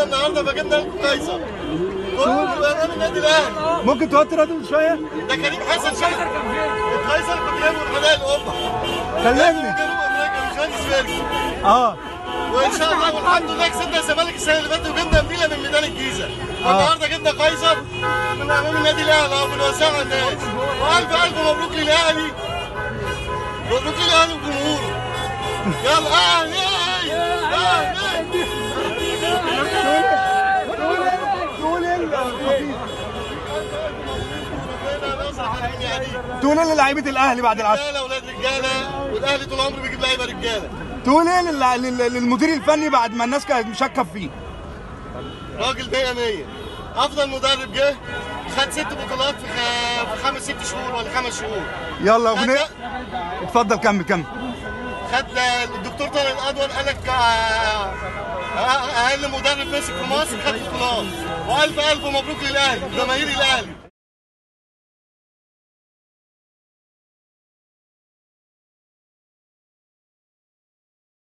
النهارده فجبنا لكم قيصر كل برنامج النادي الاهلي ممكن توطي الراديو شويه ده كريم حسن شاهد القيصر كنت جايبه من حدائق القبه كلمني جنوب امريكا مش مهندس فيرجن اه وان شاء الله والحمد لله كسبنا الزمالك السنه اللي فاتت وجبنا نبيله من ميدان الجيزه والنهارده جبنا قيصر من امام النادي الاهلي اهو بنوزعه على الناس والف الف مبروك للاهلي مبروك للاهلي وجمهوره يلا اهلي اهلي تقول ايه الخطيب تقول ايه للاعيبه الاهلي بعد العشاء رجاله ولاد رجاله والاهلي طول عمره بيجيب لعيبه رجاله تقول ايه لل- لل- للمدير الفني بعد ما الناس كانت مشكه فيه راجل 100 100 افضل مدرب جه خد ست بطولات في خ- في خمس ست شهور ولا خمس شهور يلا اغنيه اتفضل كمل كمل خد الدكتور طارق الادور قال لك آه، آه، اقل مدرب مسك في مصر خد بطولات والف الف مبروك للاهلي جماهير الاهلي